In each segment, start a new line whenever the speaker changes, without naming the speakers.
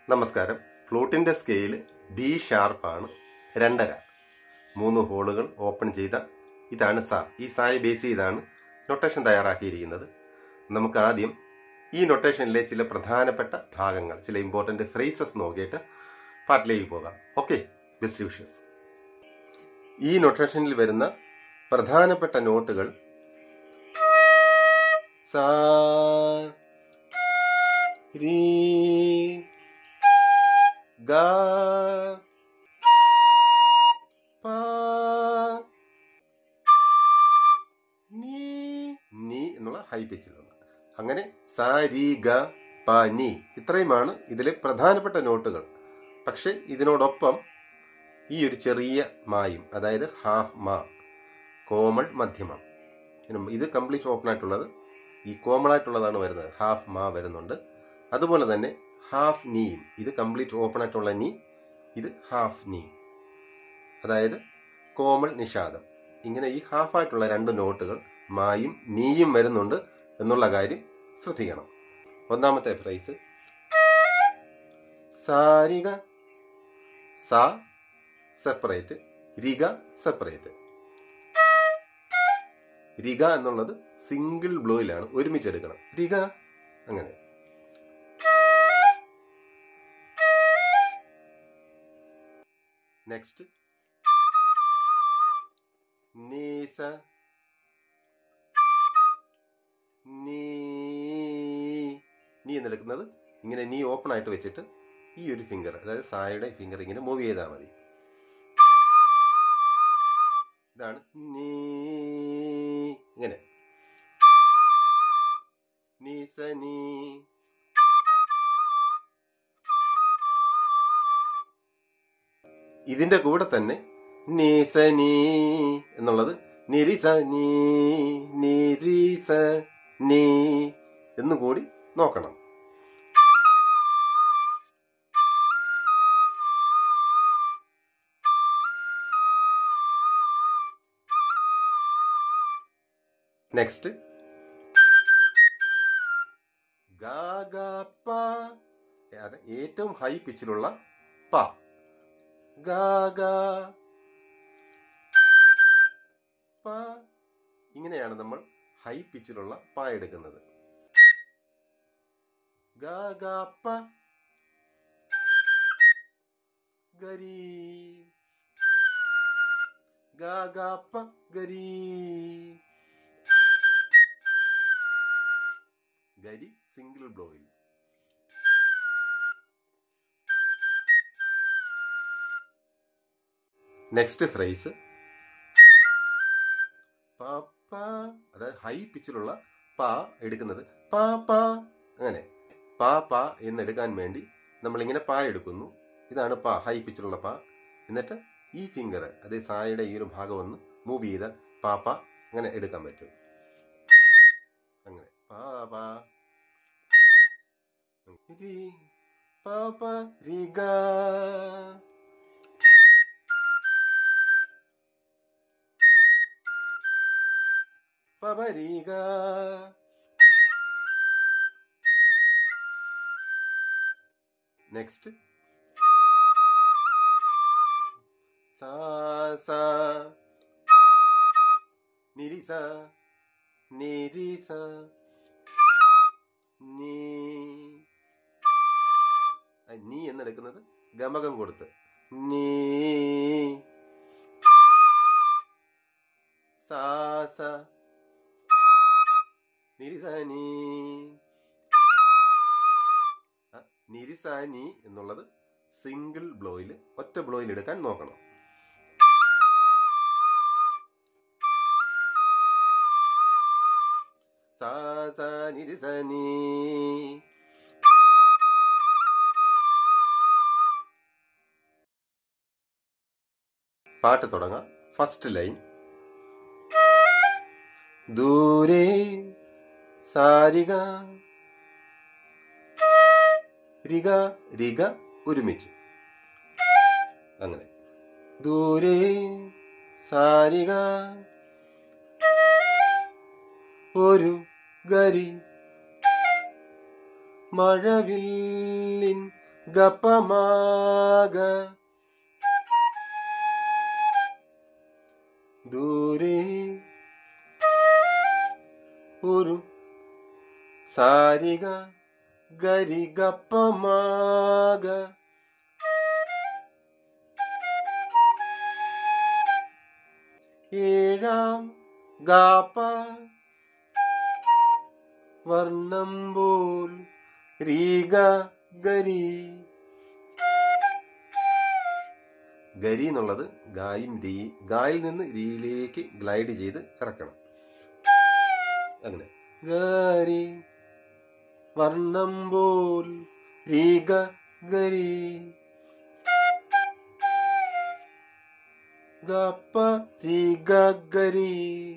നമസ്കാരം ഫ്ലൂട്ടിന്റെ scale D ഷാർപ്പാണ് രണ്ടര മൂന്ന് ഹോളുകൾ ഓപ്പൺ ചെയ്ത ഇതാണ് സാ ഈ സായെ ബേസ് ചെയ്താണ് നൊട്ടേഷൻ തയ്യാറാക്കിയിരിക്കുന്നത് നമുക്ക് ആദ്യം ഈ നൊട്ടേഷനിലെ ചില പ്രധാനപ്പെട്ട ഭാഗങ്ങൾ ചില ഇമ്പോർട്ടൻ്റ് ഫ്രേസസ് നോക്കിയിട്ട് പാട്ടിലേക്ക് പോകാം ഓക്കെ ബെസ്റ്റ് വിഷസ് ഈ നൊട്ടേഷനിൽ വരുന്ന പ്രധാനപ്പെട്ട നോട്ടുകൾ സാ രീ ഗ പ നീ നീ എന്നുള്ള ഹൈ പിച്ചിലുള്ള അങ്ങനെ സ രി ഗ പ നീ ഇത്രയുമാണ് ഇതിലെ പ്രധാനപ്പെട്ട നോട്ടുകൾ പക്ഷെ ഇതിനോടൊപ്പം ഈ ഒരു ചെറിയ മായും അതായത് ഹാഫ് മാ കോമൾ മധ്യമം ഇനി ഇത് കംപ്ലീറ്റ് ഓപ്പൺ ആയിട്ടുള്ളത് ഈ കോമൾ ആയിട്ടുള്ളതാണ് വരുന്നത് ഹാഫ് മാ വരുന്നുണ്ട് അതുപോലെ തന്നെ ഹാഫ് നീയും ഇത് കംപ്ലീറ്റ് ഓപ്പൺ ആയിട്ടുള്ള നീ ഇത് ഹാഫ് നീ അതായത് കോമൾ നിഷാദം ഇങ്ങനെ ഈ ഹാഫ് ആയിട്ടുള്ള രണ്ട് നോട്ടുകൾ മായും നീയും വരുന്നുണ്ട് എന്നുള്ള കാര്യം ശ്രദ്ധിക്കണം ഒന്നാമത്തെ ഫ്രൈസ് സാരിക സ സെപ്പറേറ്റ് റിക സെപ്പറേറ്റ് റിക എന്നുള്ളത് സിംഗിൾ ബ്ലോയിലാണ് ഒരുമിച്ച് എടുക്കണം റിക അങ്ങനെ നെക്സ്റ്റ് നീസ നീ നീ എന്നെടുക്കുന്നത് ഇങ്ങനെ നീ ഓപ്പൺ ആയിട്ട് വെച്ചിട്ട് ഈ ഒരു ഫിംഗർ അതായത് സായുടെ ഫിംഗർ ഇങ്ങനെ മൂവ് ചെയ്താൽ മതി ഇതാണ് നീ ഇങ്ങനെ നീസ നീ ഇതിന്റെ കൂടെ തന്നെ നീസ നീ എന്നുള്ളത് നിരിസ നീ നിരിസ നീ എന്നുകൂടി നോക്കണം നെക്സ്റ്റ് ഏറ്റവും ഹൈ പിച്ചിലുള്ള പ ഗാഗ പ ഇങ്ങനെയാണ് നമ്മൾ ഹൈ പിച്ചിലുള്ള പ എടുക്കുന്നത് ഗാഗ പ ഗരി ഗാഗ പ ഗരി ഗരി സിംഗിൾ ബ്ലോയിൽ നെക്സ്റ്റ് ഫ്രേസ് പാപ്പ അതായത് ഹൈ പിച്ചിലുള്ള പാ എടുക്കുന്നത് പാ പാ അങ്ങനെ പാ പാ എന്നെടുക്കാൻ വേണ്ടി നമ്മൾ ഇങ്ങനെ പാ എടുക്കുന്നു ഇതാണ് പാ ഹൈ പിച്ചിലുള്ള പാ എന്നിട്ട് ഈ ഫിംഗർ അതായത് സായുടെ ഈ ഒരു ഭാഗം ഒന്ന് മൂവ് ചെയ്താൽ പാ പാ അങ്ങനെ എടുക്കാൻ പറ്റും അങ്ങനെ പാ പാ രി പാ പാ രി ഗാ പവരിക നെക്സ്റ്റ് സാ സാ നിരിസ നിരിസ നീ ആ, നീ എന്നെടുക്കുന്നത് ഗമകം കൊടുത്ത് നീ സാ സ നിരിസാനി ആ, നിരിസാനി എന്നുള്ളത് സിംഗിൾ ബ്ലോയിൽ ഒറ്റ ബ്ലോയിൽ എടുക്കാൻ നോക്കണം സാ സാ നിരിസാനി പാട്ട് തുടങ്ങാം ഫസ്റ്റ് ലൈൻ ദൂരെ സാരിക റിക റിക ഒരുമിച്ച് അങ്ങനെ ദൂരെ സാരിക ഒരു ഗരി മഴവില്ലിൻ ഗപമാഗ ദൂരെ ഒരു സാരിക ഗരി ഗപ്പമാഗ ഏഴാം ഗാപ വർണ്ണം പോൽ രീഗ ഗരി ഗരി എന്നുള്ളത് ഗായും രീ ഗായിൽ നിന്ന് രീയിലേക്ക് ഗ്ലൈഡ് ചെയ്ത് ഇറക്കണം അങ്ങനെ ഗരി വർണ്ണം പോൽ രീഗ ഗരി ഗപ്പ രീഗ ഗരി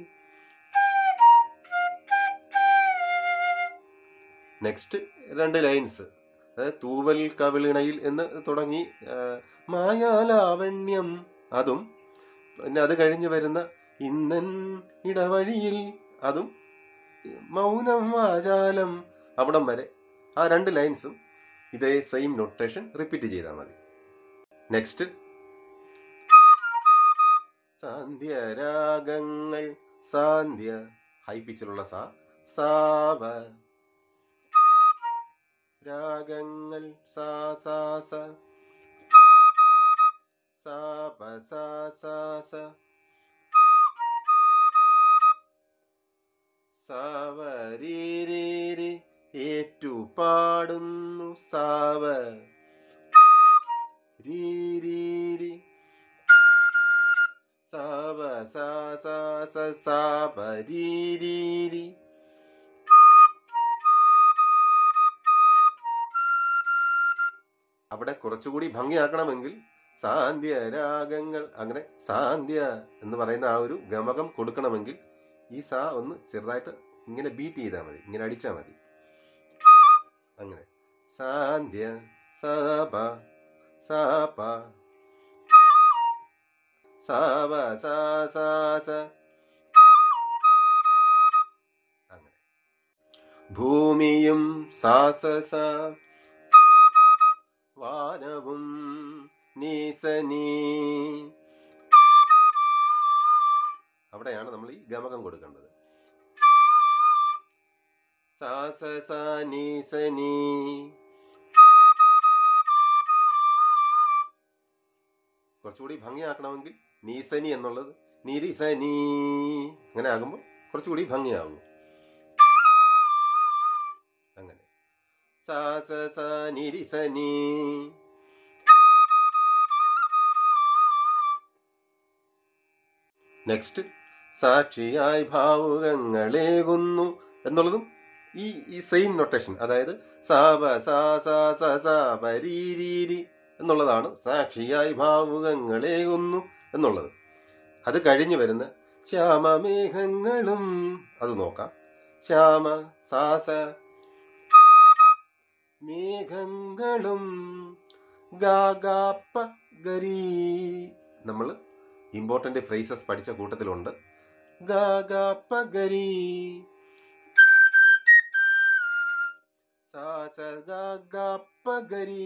നെക്സ്റ്റ് രണ്ട് ലൈൻസ് അതായത് തൂവൽ കവിളിണയിൽ എന്ന് തുടങ്ങി ആ, മായാലാവണ്യം അതും പിന്നെ അത് കഴിഞ്ഞ് വരുന്ന ഇന്നൻ ഇടവഴിയിൽ അതും മൗനം വാചാലം അവിടം വരെ ആ രണ്ട് ലൈൻസും ഇതേ സെയിം നൊട്ടേഷൻ റിപ്പീറ്റ് ചെയ്താൽ മതി നെക്സ്റ്റ് സാന്ധ്യരാഗങ്ങൾ സാന്ധ്യ ഹൈ പിച്ചിലുള്ള സാ സാവ രാഗങ്ങൾ സാ സാ സ സാ പ സാ സാ സ സാവരീരീരി ഏറ്റുപാടുന്നു സാവ രീരീരി സാവ സാ സാ സ സാവരീരീരി അവിടെ കുറച്ചുകൂടി ഭംഗിയാക്കണമെങ്കിൽ സാന്ധ്യ രാഗങ്ങൾ അങ്ങനെ സാന്ധ്യ എന്ന് പറയുന്ന ആ ഒരു ഗമകം കൊടുക്കണമെങ്കിൽ ഈ സാ ഒന്ന് ചെറുതായിട്ട് ഇങ്ങനെ ബീറ്റ് ചെയ്താൽ മതി ഇങ്ങനെ അടിച്ചാൽ മതി അങ്ങനെ സാന്ധ്യ സപ സപ സാവ സാ സാ സ അങ്ങനെ ഭൂമിയും സാസ സ വാനവും നീസനീ അവിടെയാണ് നമ്മൾ ഈ ഗമകം കൊടുക്കേണ്ടത് സാസ സ നീസനീ കുറച്ചുകൂടി ഭംഗിയാക്കണമെങ്കിൽ നീസനി എന്നുള്ളത് നിരിസനീ അങ്ങനെ ആകുമ്പോൾ കുറച്ചുകൂടി ഭംഗിയാകും അങ്ങനെ സാസ സ നിരിസനീ നെക്സ്റ്റ് സാക്ഷിയായി ഭാവുകങ്ങളേകുന്നു എന്നുള്ളതും ഈ ഈ സെയിം നൊട്ടേഷൻ അതായത് സാപ സാ സാ സ സാ പരീരീരി എന്നുള്ളതാണ് സാക്ഷിയായി ഭാവുകങ്ങളേകുന്നു എന്നുള്ളത് അത് കഴിഞ്ഞു വരുന്ന ശ്യാമമേഘങ്ങളും അത് നോക്കാം ശ്യാമ സാസ മേഘങ്ങളും ഗാഗാപ്പ ഗരീ നമ്മൾ ഇമ്പോർട്ടൻ്റ് ഫ്രേസസ് പഠിച്ച കൂട്ടത്തിലുണ്ട് ഗാഗാപ്പ ഗരീ സാസ ഗാഗാപ്പ ഗരീ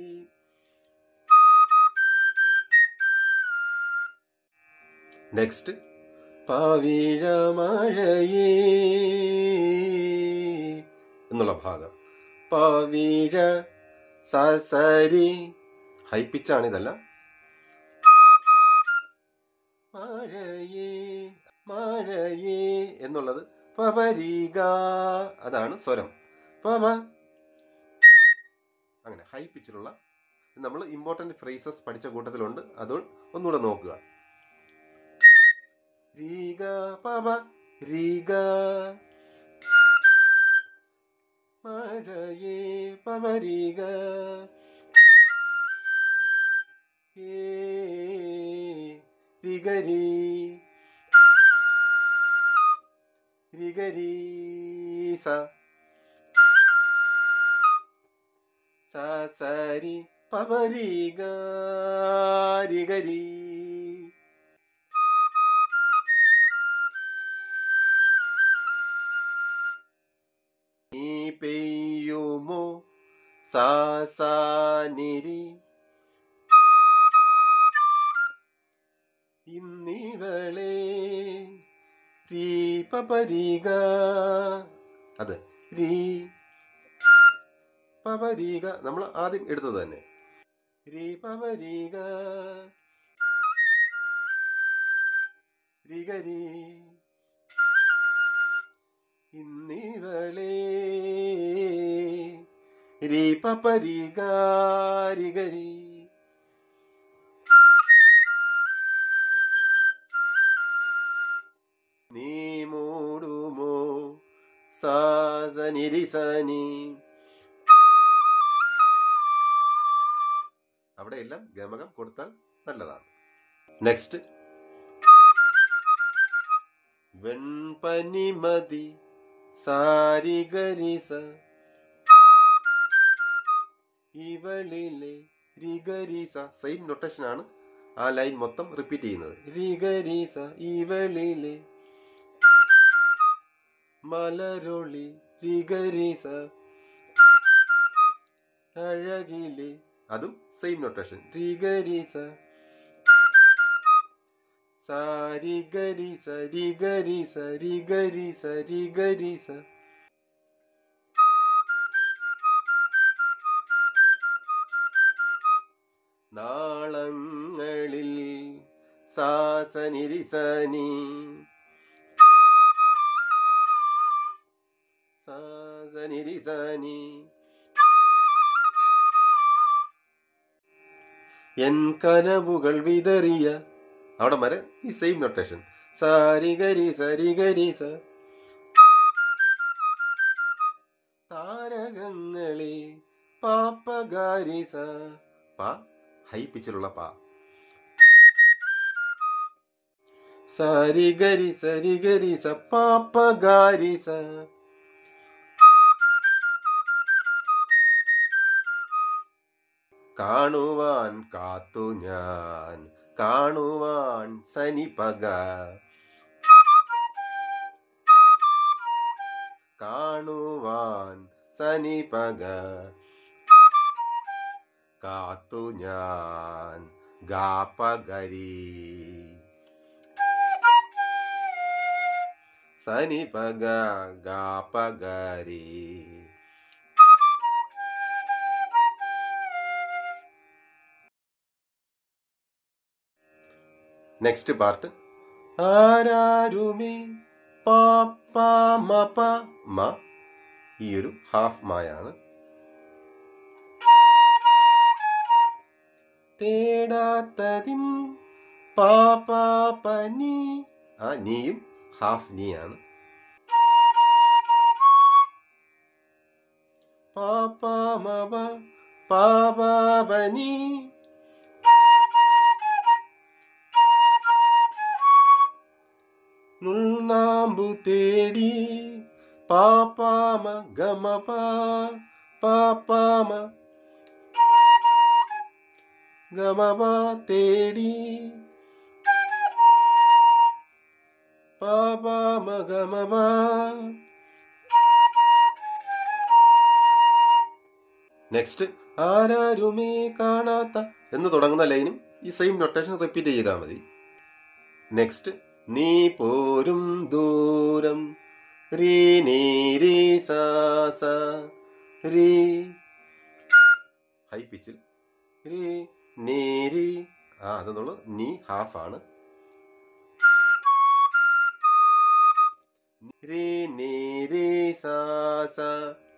നെക്സ്റ്റ് പാവീഴമഴയേ എന്നുള്ള ഭാഗം പാവീഴ സസരി ഹൈ പിച്ചാണ് ഇതെല്ലാം മഴയേ മഴയേ എന്നുള്ളത് പവരീക അതാണ് സ്വരം പവ അങ്ങനെ ഹൈ പിച്ചിലുള്ള നമ്മൾ ഇമ്പോർട്ടന്റ് ഫ്രേസസ് പഠിച്ച കൂട്ടത്തിലുണ്ട് അത് ഒന്നുകൂടെ നോക്കുക രീഗ പവ രീഗ മഴയേ പവരീക ഏ രിഗരി രിഗരി സ സ സരി പവരീഗ രിഗരി നീ പെയ്യുമോ സാ സാ നിരി ഇന്നിവളെ രീ പപരീക അത് രീ പപരീക നമ്മൾ ആദ്യം എടുത്തത് തന്നെ രീ പപരീക രിഗരി ഇന്നിവളെ രീ പപരീക രിഗരി നീ മൂടുമോ സാസനിരിസനി അവിടെയെല്ലാം ഗമകം കൊടുത്താൽ നല്ലതാണ് നെക്സ്റ്റ് വെൺപനിമതി സാരിഗരിസ ഇവളിലെ റിഗരീസ സെയിം നൊട്ടേഷൻ ആണ് ആ ലൈൻ മൊത്തം റിപ്പീറ്റ് ചെയ്യുന്നത് റിഗരീസ ഇവളിലെ മലരൊളി റിഗരീസ അഴകിലെ അതും സെയിം നൊട്ടേഷൻ റിഗരീസ സാരിഗരിസ റിഗരിസ റിഗരിസ റിഗരിസ നാളങ്ങളിൽ സാസനിരിസനി സാസനിരിസനി എൻ കനവുകൾ വിതറിയ അവിടെ വരെ ഈ സെയിം നൊട്ടേഷൻ സാരിഗരി സരിഗരിസ താരകങ്ങളെ പാപ്പഗാരിസ പ ഹൈ പിച്ചിലുള്ള പ സരിഗരി സരിഗരിസ പാപ്പഗാരിസ കാണുവാൻ കാത്തു ഞാൻ കാണുവാൻ സനിപക കാണുവാൻ സനിപക കാത്തു ഞാൻ ഗാപഗരി സനിപക ഗാപഗരി നെക്സ്റ്റ് പാർട്ട് ആരാരുമേ പാപ്പ മ ഈ ഒരു ഹാഫ് മായാണ് തേടാത്തതിൻ പാപ്പാപ്പനി ആ നീയും ഹാഫ് നീയാണ് പാപ്പാമവ പാപാപനി നുൾനാമ്പു തേടി പാപ്പാമ ഗമപ പാപ്പാമ ഗമപ തേടി പാപ്പാമ ഗമപ നെക്സ്റ്റ് ആരാരുമേ കാണാത്ത എന്ന് തുടങ്ങുന്ന ലൈനും ഈ സെയിം നൊട്ടേഷൻ റിപ്പീറ്റ് ചെയ്താൽ മതി നെക്സ്റ്റ് നീ പോരും ദൂരം റീ നീ രീ സാ സ രീ ഹൈ പിച്ചിൽ രീ നീ രീ ആ അതെന്നുള്ളത് നീ ഹാഫ് ആണ് രീ നീ രീ സാ സ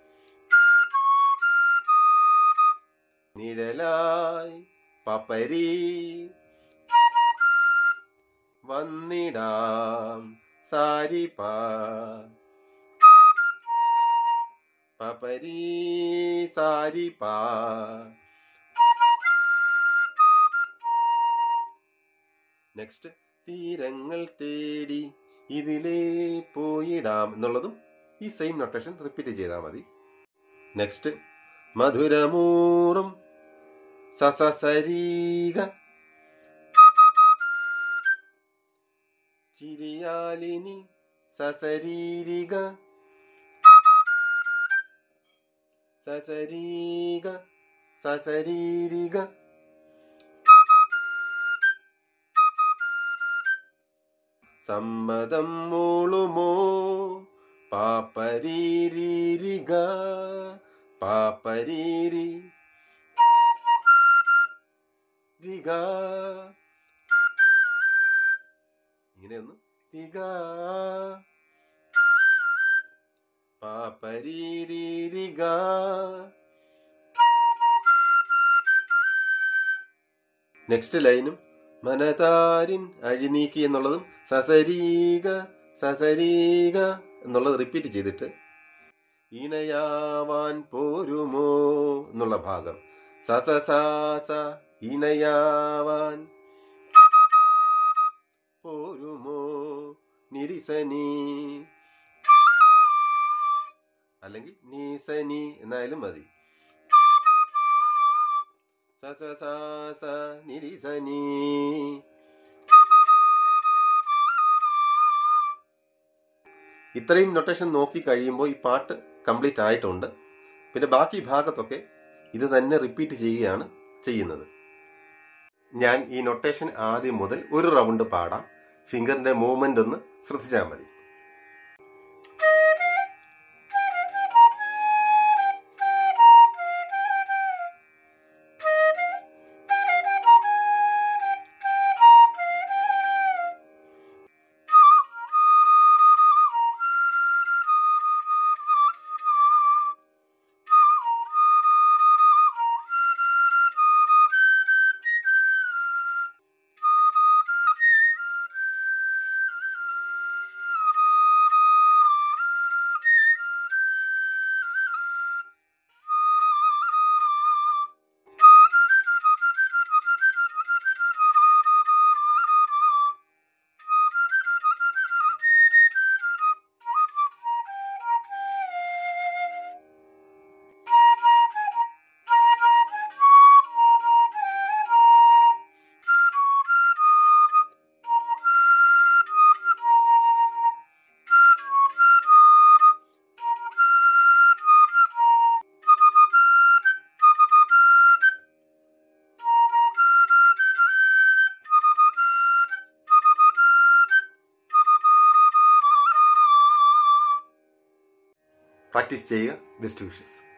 നിഴലായി പപ്പരി വന്നിടാം സാരിപ്പ പപരി സാരിപ്പ നെക്സ്റ്റ് തീരങ്ങൾ തേടി ഇതിലേ പോയിടാം എന്നുള്ളതും ഈ സെയിം നൊട്ടേഷൻ റിപ്പീറ്റ് ചെയ്താൽ മതി നെക്സ്റ്റ് മധുരമൂറും സസസരീക ചിരിയാലിനി സസരീരിക സസരീക സസരീരിക സമ്മതം മൂളുമോ പാപ്പരീരിക പാപ്പരീരി രിക ഇങ്ങനെ ഒന്ന് രിക പാപ്പരീരിക നെക്സ്റ്റ് ലൈനും മനതാരിൻ അഴിനീക്കി എന്നുള്ളതും സസരീക സസരീക എന്നുള്ളത് റിപ്പീറ്റ് ചെയ്തിട്ട് ഇണയാവാൻ പോരുമോ എന്നുള്ള ഭാഗം സസസാസ ഇണയാവാൻ പോരുമോ നിരിസനി അല്ലെങ്കിൽ നീസനി എന്നായാലും മതി സസസാസ നിരിസനി ഇത്രയും നൊട്ടേഷൻ നോക്കി കഴിയുമ്പോൾ ഈ പാട്ട് കംപ്ലീറ്റ് ആയിട്ടുണ്ട് പിന്നെ ബാക്കി ഭാഗത്തൊക്കെ ഇത് തന്നെ റിപ്പീറ്റ് ചെയ്യുകയാണ് ചെയ്യുന്നത് ഞാൻ ഈ നൊട്ടേഷൻ ആദ്യം മുതൽ ഒരു റൗണ്ട് പാടാം ഫിംഗറിന്റെ മൂവ്മെന്റ് ഒന്ന് ശ്രദ്ധിച്ചാൽ മതി പ്രാക്ടീസ് ചെയ്യുക ബെസ്റ്റ് വിഷസ്